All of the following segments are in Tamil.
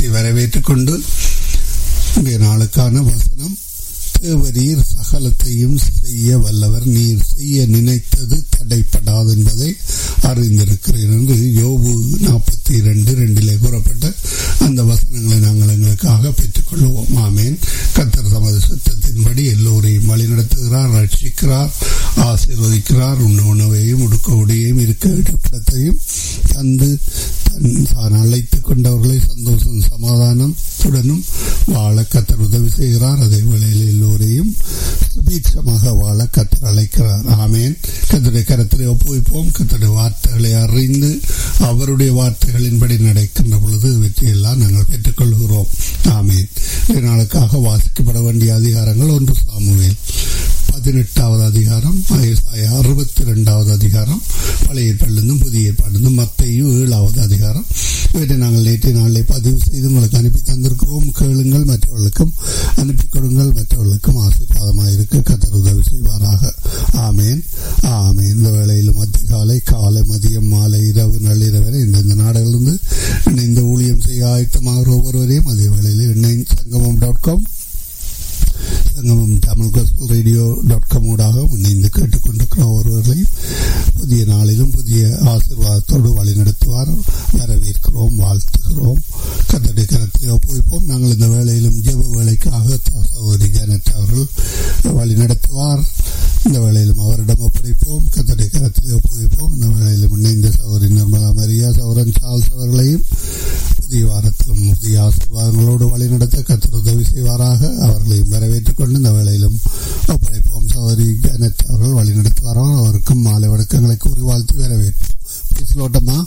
வார்த்தை வரவேற்றுக் கொண்டு இன்றைய நாளுக்கான வசனம் தேவரீர் சகலத்தையும் செய்ய வல்லவர் நீர் செய்ய நினைத்தது தடைப்படாது என்பதை அறிந்திருக்கிறேன் என்று யோபு நாற்பத்தி இரண்டு ரெண்டிலே கூறப்பட்ட அந்த வசனங்களை நாங்கள் எங்களுக்காக பெற்றுக்கொள்வோம் ஆமேன் கத்தர் தமது சுத்தத்தின்படி எல்லோரையும் வழிநடத்துகிறார் ரட்சிக்கிறார் ஆசீர்வதிக்கிறார் உண்ண உணவையும் உடுக்க உடையையும் இருக்க இடப்படத்தையும் தந்து தன் தான் அழைத்துக் கொண்டவர்களை சந்தோஷம் சமாதானத்துடனும் வாழ கத்தர் உதவி செய்கிறார் அதே வேளையில் எல்லோரையும் சுபீட்சமாக வாழ கத்தர் அழைக்கிறார் ஆமேன் கத்தருடைய கரத்திலே ஒப்புவிப்போம் கத்தருடைய வார்த்தைகளை அறிந்து அவருடைய வார்த்தைகளின்படி நடக்கின்ற பொழுது வெற்றியெல்லாம் நாங்கள் பெற்றுக்கொள்கிறோம் ஆமேன் நாளுக்காக வாசிக்கப்பட வேண்டிய அதிகாரங்கள் ஒன்று சாமுவேல் பதினெட்டாவது அதிகாரம் அறுபத்தி ரெண்டாவது அதிகாரம் பழைய ஏற்பாடிலிருந்தும் புதிய ஏற்பாடிலிருந்தும் மத்தையும் ஏழாவது அதிகாரம் இவற்றை நாங்கள் நேற்றைய நாளை பதிவு செய்து உங்களுக்கு அனுப்பி தந்திருக்கிறோம் கேளுங்கள் மற்றவர்களுக்கும் அனுப்பி கொடுங்கள் மற்றவர்களுக்கும் ஆசீர்வாதமாக இருக்க கத்தர் உதவி செய்வாராக ஆமேன் ஆமேன் இந்த வேளையிலும் அதிகாலை காலை மதியம் மாலை இரவு நள்ளிரவரை இந்தந்த நாடுகளிலிருந்து இணைந்த ஊழியம் செய்ய ஆயத்தமாக ஒவ்வொருவரையும் அதே வேளையில் இணை சங்கமம் dot com Sangamam Tamil gospel radio dot com ஊடாக இணைந்து கேட்டுக்கொண்டிருக்கிற ஒருவர்களையும் புதிய நாளிலும் புதிய ஆசீர்வாதத்தோடு வழிநடத்துவார் வரவேற்கிறோம் வாழ்த்துகிறோம் கத்தடி கரத்தை ஒப்புவிப்போம் நாங்கள் இந்த வேளையிலும் ஜெப வேலைக்காக சகோதரி ஜானட் அவர்கள் வழி நடத்துவார் இந்த வேளையிலும் அவரிடம் ஒப்படைப்போம் கத்தடி கரத்தை ஒப்புவிப்போம் இந்த வேளையிலும் இணைந்த சகோதரி நிர்மலா மரியா சௌரன் சால்ஸ் அவர்களையும் புதிய வாரத்திலும் புதிய ஆசீர்வாதங்களோடு வழிநடத்த கத்தர் உதவி செய்வாராக அவர்களையும் வரவேற்றுக் கொண்டு இந்த வேளையிலும் ஒப்படைப்போம் சகோதரி ஜானட் அவர்கள் வழிநடத்துவாரோ அவருக்கும் மாலை வணக்கங்களை கூறி வாழ்த்தி வரவேற்போம் பேசலோட்டமா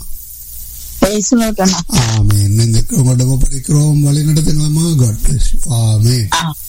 ஆமேன் இந்த உங்களிடம் ஒப்படைக்கிறோம் வழி நடத்துங்களம்மா காட் பிளஸ் ஆமேன்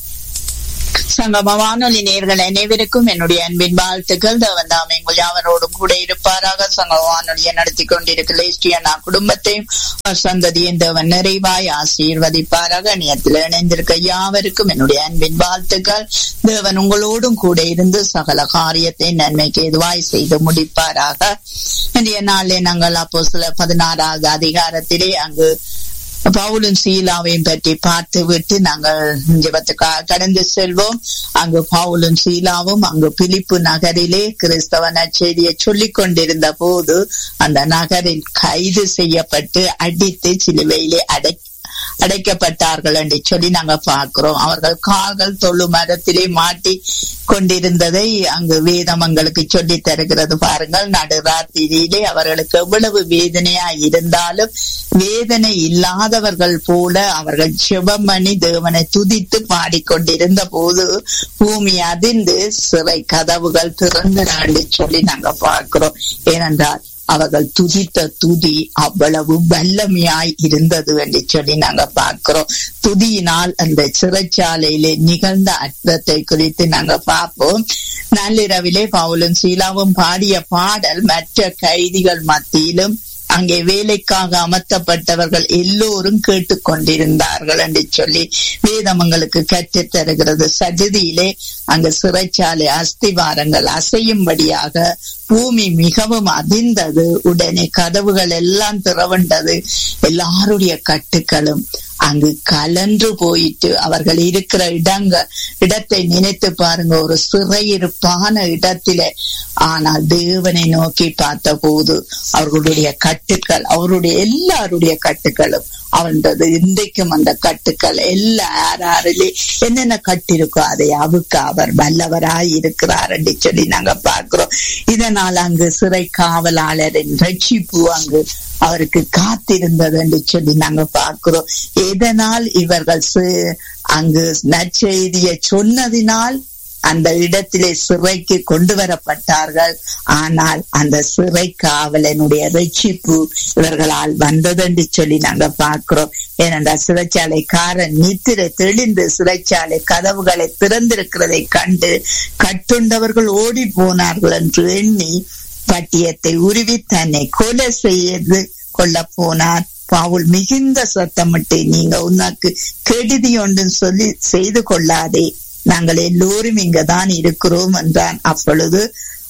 சங்கம வானொலி நேர்கள் அனைவருக்கும் என்னுடைய அன்பின் வாழ்த்துக்கள் தேவன் தாம் எங்கள் யாவரோடும் கூட இருப்பாராக சங்கம வானொலியை நடத்தி கொண்டிருக்கிற குடும்பத்தையும் சந்ததியும் தேவன் நிறைவாய் ஆசீர்வதிப்பாராக நியத்தில் இணைந்திருக்க யாவருக்கும் என்னுடைய அன்பின் வாழ்த்துக்கள் தேவன் உங்களோடும் கூட இருந்து சகல காரியத்தை நன்மைக்கு எதுவாய் செய்து முடிப்பாராக இன்றைய நாளில் நாங்கள் அப்போ சில பதினாறாவது அதிகாரத்திலே அங்கு பவுலும் சீலாவையும் பற்றி பார்த்து விட்டு நாங்கள் ஜபத்துக்காக கடந்து செல்வோம் அங்கு பவுலும் சீலாவும் அங்கு பிலிப்பு நகரிலே கிறிஸ்தவ நற்செய்தியை சொல்லிக் கொண்டிருந்த போது அந்த நகரில் கைது செய்யப்பட்டு அடித்து சிலுவையிலே அடை அடைக்கப்பட்டார்கள் என்று சொல்லி நாங்க பார்க்கிறோம் அவர்கள் கால்கள் தொழு மரத்திலே மாட்டி கொண்டிருந்ததை அங்கு வேதம் எங்களுக்கு சொல்லி தருகிறது பாருங்கள் நடுராத்திரியிலே அவர்களுக்கு எவ்வளவு வேதனையா இருந்தாலும் வேதனை இல்லாதவர்கள் போல அவர்கள் சிவமணி தேவனை துதித்து பாடிக்கொண்டிருந்த போது பூமி அதிர்ந்து சிறை கதவுகள் திறந்து சொல்லி நாங்க பார்க்கிறோம் ஏனென்றால் அவர்கள் துதித்த துதி அவ்வளவு வல்லமையாய் இருந்தது என்று சொல்லி நாங்க பார்க்கிறோம் துதியினால் அந்த சிறைச்சாலையிலே நிகழ்ந்த அர்த்தத்தை குறித்து நாங்க பார்ப்போம் நள்ளிரவிலே பவுலும் சீலாவும் பாடிய பாடல் மற்ற கைதிகள் மத்தியிலும் அங்கே வேலைக்காக அமர்த்தப்பட்டவர்கள் எல்லோரும் கேட்டுக்கொண்டிருந்தார்கள் என்று சொல்லி வேதமங்களுக்கு கற்றுத் தருகிறது சஜதியிலே அங்கு சிறைச்சாலை அஸ்திவாரங்கள் அசையும்படியாக பூமி மிகவும் அதிர்ந்தது உடனே கதவுகள் எல்லாம் திறவண்டது எல்லாருடைய கட்டுக்களும் அங்கு கலன்று போயிட்டு அவர்கள் இருக்கிற இடங்க இடத்தை நினைத்து பாருங்க ஒரு சிறையிருப்பான இடத்திலே ஆனால் தேவனை நோக்கி பார்த்த போது அவர்களுடைய கட்டுக்கள் அவருடைய எல்லாருடைய கட்டுக்களும் அவன்றது இன்றைக்கும் அந்த கட்டுக்கள் எல்லா யாரிலே என்னென்ன கட்டிருக்கோ அதை அவுக்க அவர் வல்லவராய் இருக்கிறார் என்று சொல்லி நாங்க பார்க்கிறோம் இதனால் அங்கு சிறை காவலாளரின் ரட்சிப்பு அங்கு அவருக்கு காத்திருந்தது என்று சொல்லி நாங்க பார்க்கிறோம் எதனால் இவர்கள் அங்கு நற்செய்தியை சொன்னதினால் அந்த இடத்திலே சிறைக்கு கொண்டு வரப்பட்டார்கள் ஆனால் அந்த சிறை காவலனுடைய ரட்சிப்பு இவர்களால் வந்ததென்று சொல்லி நாங்க பார்க்கிறோம் ஏனென்றால் சிறைச்சாலைக்காரன் நித்திரை தெளிந்து சிறைச்சாலை கதவுகளை திறந்திருக்கிறதை கண்டு கட்டுண்டவர்கள் ஓடி போனார்கள் என்று எண்ணி பட்டியத்தை உருவி தன்னை கொலை செய்து கொள்ள போனார் பாவுல் மிகுந்த சத்தமிட்டு நீங்க உனக்கு கெடுதி ஒன்றும் சொல்லி செய்து கொள்ளாதே நாங்கள் எல்லோரும் இங்கதான் இருக்கிறோம் என்றான் அப்பொழுது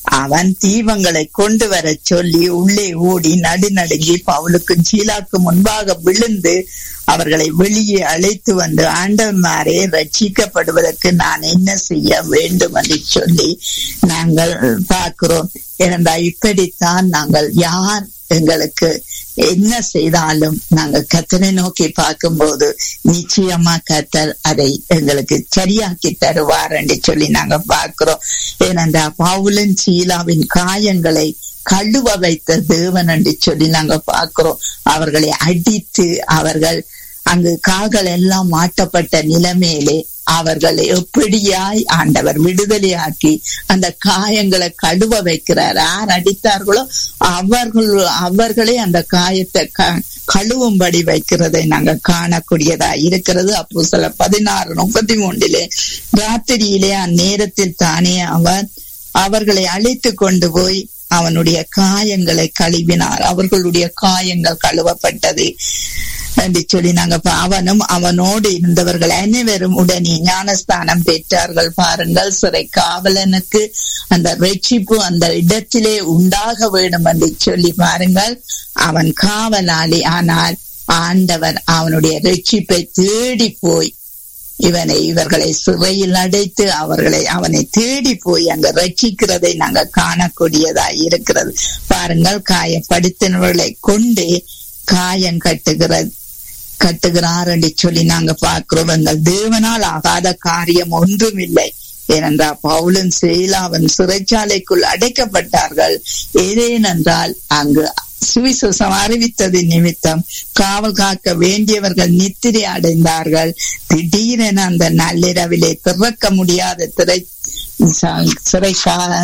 அவன் தீபங்களை கொண்டு வர சொல்லி உள்ளே ஓடி நடுநடுங்கி பவுலுக்கும் சீலாக்கு முன்பாக விழுந்து அவர்களை வெளியே அழைத்து வந்து ஆண்டவன்மாரே ரட்சிக்கப்படுவதற்கு நான் என்ன செய்ய வேண்டும் என்று சொல்லி நாங்கள் பார்க்கிறோம் ஏனென்றா இப்படித்தான் நாங்கள் யார் எங்களுக்கு என்ன செய்தாலும் நாங்கள் கத்தனை நோக்கி பார்க்கும்போது நிச்சயமா கத்தர் அதை எங்களுக்கு சரியாக்கி தருவார் என்று சொல்லி நாங்க பார்க்கிறோம் ஏனென்றா பவுலன் சீலாவின் காயங்களை கழுவ வைத்த தேவன் என்று சொல்லி நாங்க பார்க்கிறோம் அவர்களை அடித்து அவர்கள் அங்கு கால்கள் எல்லாம் மாட்டப்பட்ட நிலைமையிலே அவர்களை எப்படியாய் ஆண்டவர் விடுதலையாக்கி அந்த காயங்களை கழுவ வைக்கிறார் யார் அடித்தார்களோ அவர்கள் அவர்களே அந்த காயத்தை கழுவும்படி வைக்கிறதை நாங்க காணக்கூடியதா இருக்கிறது அப்போ சில பதினாறு முப்பத்தி மூன்றிலே ராத்திரியிலே அந்நேரத்தில் தானே அவர் அவர்களை அழைத்து கொண்டு போய் அவனுடைய காயங்களை கழுவினார் அவர்களுடைய காயங்கள் கழுவப்பட்டது என்று சொல்லி நாங்க அவனும் அவனோடு இருந்தவர்கள் அனைவரும் உடனே ஞானஸ்தானம் பெற்றார்கள் பாருங்கள் சிறை காவலனுக்கு அந்த ரட்சிப்பு அந்த இடத்திலே உண்டாக வேண்டும் என்று சொல்லி பாருங்கள் அவன் காவலாளி ஆனால் ஆண்டவர் அவனுடைய ரட்சிப்பை தேடி போய் இவனை இவர்களை சிறையில் அடைத்து அவர்களை அவனை தேடி போய் அங்க ரட்சிக்கிறதை நாங்க காணக்கூடியதா இருக்கிறது பாருங்கள் காயப்படுத்தினவர்களை கொண்டு காயம் கட்டுகிறது கட்டுகிறார் என்று சொல்லி நாங்க பார்க்கிறோம் எங்கள் தேவனால் ஆகாத காரியம் ஒன்றும் இல்லை ஏனென்றால் பவுலன் செயலாவன் சிறைச்சாலைக்குள் அடைக்கப்பட்டார்கள் ஏதேனென்றால் அங்கு சுவிசேஷம் அறிவித்தது நிமித்தம் காவல் காக்க வேண்டியவர்கள் நித்திரை அடைந்தார்கள் திடீரென அந்த நள்ளிரவிலே திறக்க முடியாத திரை சிறை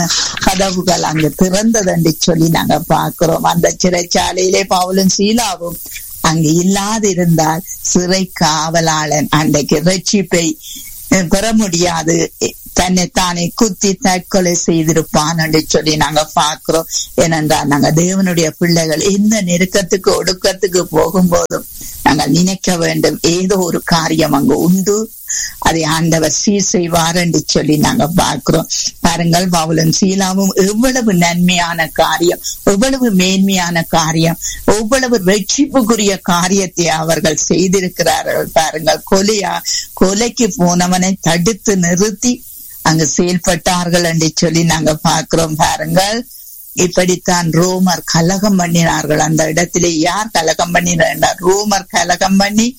கதவுகள் அங்கு திறந்தது என்று சொல்லி நாங்க பார்க்கிறோம் அந்த சிறைச்சாலையிலே பவுலும் சீலாவும் அங்கு இல்லாதிருந்தால் சிறை காவலாளன் அன்றைக்கு ரட்சிப்பை பெற முடியாது தன்னை தானே குத்தி தற்கொலை செய்திருப்பான் என்று சொல்லி நாங்க பாக்குறோம் ஏனென்றால் நாங்க தேவனுடைய பிள்ளைகள் எந்த நெருக்கத்துக்கு ஒடுக்கத்துக்கு போகும்போதும் நாங்கள் நினைக்க வேண்டும் ஏதோ ஒரு காரியம் அங்கு உண்டு அதை ஆண்டவர் சீர் செய்வார் என்று சொல்லி நாங்க பார்க்கிறோம் பாருங்கள் பவுலன் சீலாவும் எவ்வளவு நன்மையான காரியம் எவ்வளவு மேன்மையான காரியம் எவ்வளவு ரட்சிப்புக்குரிய காரியத்தை அவர்கள் செய்திருக்கிறார்கள் பாருங்கள் கொலையா கொலைக்கு போனவனை தடுத்து நிறுத்தி அங்கு செயல்பட்டார்கள் என்று சொல்லி நாங்க பார்க்கிறோம் பாருங்கள் இப்படித்தான் ரோமர் கலகம் பண்ணினார்கள் அந்த இடத்திலே யார் கலகம் பண்ணினார் ரோமர் கலகம் பண்ணி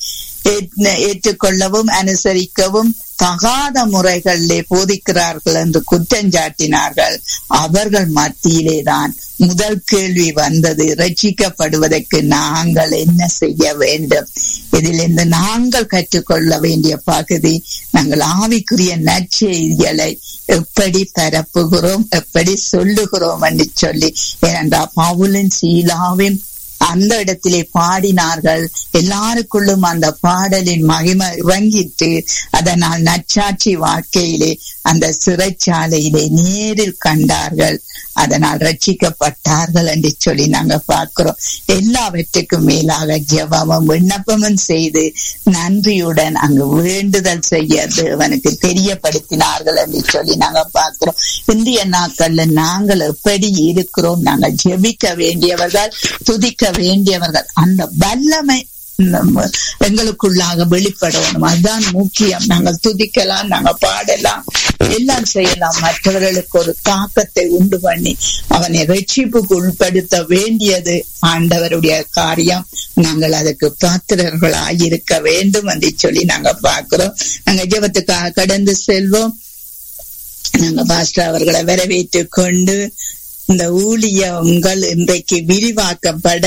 ஏற்றுக்கொள்ளவும் அனுசரிக்கவும் தகாத முறைகளிலே போதிக்கிறார்கள் என்று குற்றஞ்சாட்டினார்கள் அவர்கள் மத்தியிலே தான் முதல் கேள்வி வந்தது ரட்சிக்கப்படுவதற்கு நாங்கள் என்ன செய்ய வேண்டும் இதிலிருந்து நாங்கள் கற்றுக்கொள்ள வேண்டிய பகுதி நாங்கள் ஆவிக்குரிய நற்செய்திகளை எப்படி பரப்புகிறோம் எப்படி சொல்லுகிறோம் என்று சொல்லி ஏனென்றால் பவுலின் சீலாவின் அந்த இடத்திலே பாடினார்கள் எல்லாருக்குள்ளும் அந்த பாடலின் மகிமை இறங்கிட்டு அதனால் நச்சாட்சி வாழ்க்கையிலே அந்த சிறைச்சாலையிலே நேரில் கண்டார்கள் அதனால் ரட்சிக்கப்பட்டார்கள் என்று சொல்லி நாங்க பார்க்கிறோம் எல்லாவற்றுக்கும் மேலாக ஜெபமும் விண்ணப்பமும் செய்து நன்றியுடன் அங்கு வேண்டுதல் செய்ய தேவனுக்கு தெரியப்படுத்தினார்கள் என்று சொல்லி நாங்க பார்க்கிறோம் இந்திய நாட்கள்ல நாங்கள் எப்படி இருக்கிறோம் நாங்கள் ஜெபிக்க வேண்டியவர்கள் துதிக்க வேண்டியவர்கள் அந்த வல்லமை எங்களுக்குள்ளாக வெளிப்படணும் அதுதான் முக்கியம் நாங்கள் துதிக்கலாம் நாங்க பாடலாம் எல்லாம் செய்யலாம் மற்றவர்களுக்கு ஒரு தாக்கத்தை உண்டு பண்ணி அவனை ரட்சிப்புக்கு உட்படுத்த வேண்டியது ஆண்டவருடைய காரியம் நாங்கள் அதுக்கு பாத்திரர்களாய் இருக்க வேண்டும் என்று சொல்லி நாங்க பாக்குறோம் நாங்க ஜெபத்துக்காக கடந்து செல்வோம் நாங்க பாஸ்டர் அவர்களை வரவேற்று கொண்டு இந்த ஊழியங்கள் இன்றைக்கு விரிவாக்கப்பட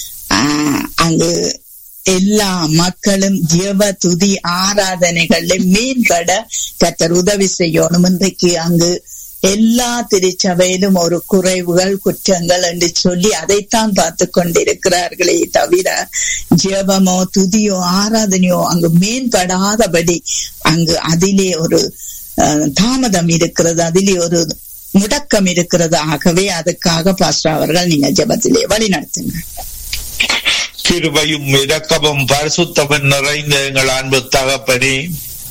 அங்கு எல்லா மக்களும் ஜெப துதி ஆராதனைகள்ல மேம்பட கத்தர் உதவி செய்யணும் இன்றைக்கு அங்கு எல்லா திருச்சபையிலும் ஒரு குறைவுகள் குற்றங்கள் என்று சொல்லி அதைத்தான் பார்த்து கொண்டிருக்கிறார்களே தவிர ஜெபமோ துதியோ ஆராதனையோ அங்கு மேம்படாதபடி அங்கு அதிலே ஒரு தாமதம் இருக்கிறது அதிலே ஒரு முடக்கம் இருக்கிறது ஆகவே அதுக்காக பாஸ்டர் அவர்கள் நீங்க ஜெபத்திலே வழி நடத்துங்க கிருபையும் இரக்கமும் பரிசுத்தமும் நிறைந்த எங்கள் அன்பு தகப்பனே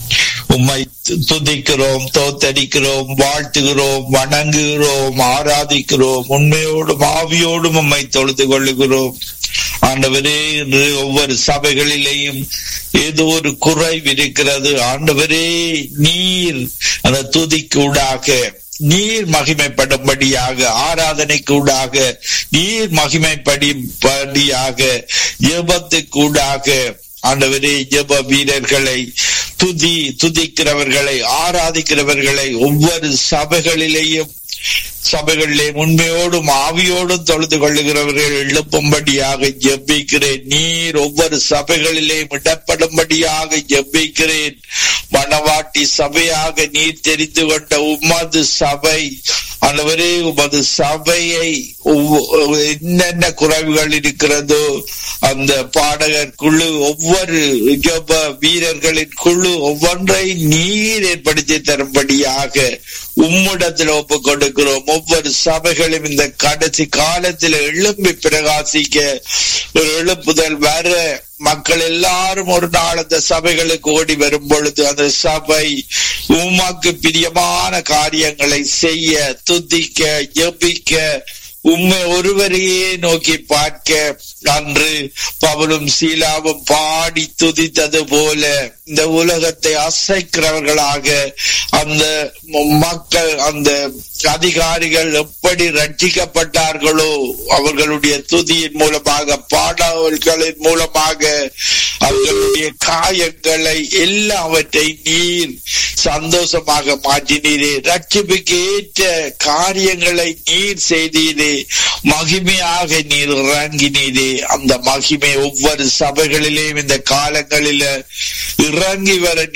உம்மை துதிக்கிறோம் தோத்தடிக்கிறோம் வாழ்த்துகிறோம் வணங்குகிறோம் ஆராதிக்கிறோம் உண்மையோடும் ஆவியோடும் உம்மை தொழுது கொள்ளுகிறோம் ஆண்டவரே இன்று ஒவ்வொரு சபைகளிலேயும் ஏதோ ஒரு குறைவு இருக்கிறது ஆண்டவரே நீர் அந்த துதிக்கூடாக நீர் மகிமைப்படும்படியாக ஆராதனைக்கூடாக நீர் மகிமைப்படிப்படியாக ஜெபத்துக்கூடாக ஆண்டவரே ஜெப வீரர்களை துதி துதிக்கிறவர்களை ஆராதிக்கிறவர்களை ஒவ்வொரு சபைகளிலேயும் சபைகளிலே உண்மையோடும் ஆவியோடும் தொழுது கொள்ளுகிறவர்கள் எழுப்பும்படியாக ஜெபிக்கிறேன் நீர் ஒவ்வொரு சபைகளிலேயும் இடப்படும்படியாக ஜெபிக்கிறேன் மணவாட்டி சபையாக நீர் தெரிந்து கொண்ட உமது சபை ஆண்டவரே உமது சபையை என்னென்ன குறைவுகள் இருக்கிறதோ அந்த பாடகர் குழு ஒவ்வொரு ஜப வீரர்களின் குழு ஒவ்வொன்றை நீர் ஏற்படுத்தி தரும்படியாக உம்மிடத்தில் ஒப்பு கொடுக்கிறோம் ஒவ்வொரு சபைகளும் இந்த கடைசி காலத்தில் எழும்பி பிரகாசிக்க ஒரு எழுப்புதல் வர மக்கள் எல்லாரும் ஒரு நாள் அந்த சபைகளுக்கு ஓடி வரும் பொழுது அந்த சபை உமாக்கு பிரியமான காரியங்களை செய்ய துதிக்க ஜபிக்க உண்மை ஒருவரையே நோக்கி பார்க்க அன்று பவலும் சீலாவும் பாடி துதித்தது போல இந்த உலகத்தை அசைக்கிறவர்களாக அந்த மக்கள் அந்த அதிகாரிகள் எப்படி ரட்சிக்கப்பட்டார்களோ அவர்களுடைய துதியின் மூலமாக பாடல்களின் மூலமாக அவர்களுடைய காயங்களை எல்லாவற்றை நீர் சந்தோஷமாக மாற்றினீரே ரட்சிப்புக்கு ஏற்ற காரியங்களை நீர் செய்தீரே மகிமையாக நீர் இறங்கினீரே அந்த மகிமை ஒவ்வொரு சபைகளிலேயும் இந்த காலங்களில இறங்கி வர